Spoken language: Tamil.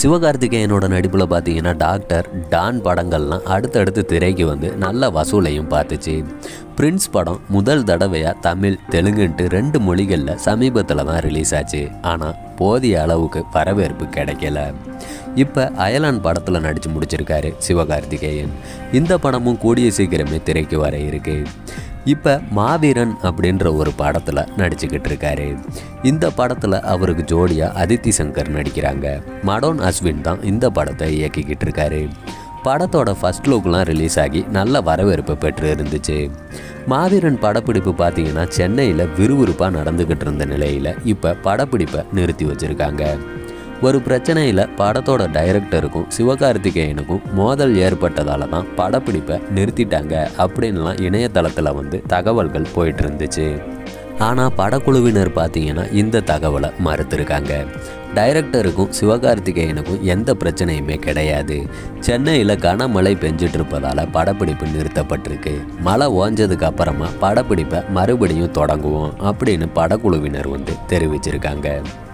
சிவகார்த்திகேயனோட நடிப்பில் பார்த்தீங்கன்னா டாக்டர் டான் படங்கள்லாம் அடுத்தடுத்து திரைக்கு வந்து நல்ல வசூலையும் பார்த்துச்சு பிரின்ஸ் படம் முதல் தடவையாக தமிழ் தெலுங்குன்ட்டு ரெண்டு மொழிகளில் சமீபத்தில் தான் ரிலீஸ் ஆச்சு ஆனால் போதிய அளவுக்கு வரவேற்பு கிடைக்கல இப்போ அயலான் படத்தில் நடித்து முடிச்சிருக்காரு சிவகார்த்திகேயன் இந்த படமும் கூடிய சீக்கிரமே திரைக்கு வர இருக்கு இப்போ மாவீரன் அப்படின்ற ஒரு படத்தில் நடிச்சுக்கிட்டு இருக்காரு இந்த படத்தில் அவருக்கு ஜோடியாக அதித்தி சங்கர் நடிக்கிறாங்க மடோன் அஸ்வின் தான் இந்த படத்தை இயக்கிக்கிட்டு இருக்காரு படத்தோட ஃபர்ஸ்ட் லுக்லாம் ரிலீஸ் ஆகி நல்ல வரவேற்பு பெற்று இருந்துச்சு மாவீரன் படப்பிடிப்பு பார்த்தீங்கன்னா சென்னையில் விறுவிறுப்பாக நடந்துக்கிட்டு இருந்த நிலையில் இப்போ படப்பிடிப்பை நிறுத்தி வச்சுருக்காங்க ஒரு பிரச்சனையில் படத்தோட டைரக்டருக்கும் சிவகார்த்திகேயனுக்கும் மோதல் ஏற்பட்டதால தான் படப்பிடிப்பை நிறுத்திட்டாங்க அப்படின்லாம் இணையதளத்தில் வந்து தகவல்கள் போயிட்டு இருந்துச்சு ஆனால் படக்குழுவினர் பார்த்தீங்கன்னா இந்த தகவலை மறுத்திருக்காங்க டைரக்டருக்கும் சிவகார்த்திகேயனுக்கும் எந்த பிரச்சனையுமே கிடையாது சென்னையில் கனமழை பெஞ்சிட்டு இருப்பதால் படப்பிடிப்பு நிறுத்தப்பட்டிருக்கு மழை ஓஞ்சதுக்கு அப்புறமா படப்பிடிப்பை மறுபடியும் தொடங்குவோம் அப்படின்னு படக்குழுவினர் வந்து தெரிவிச்சிருக்காங்க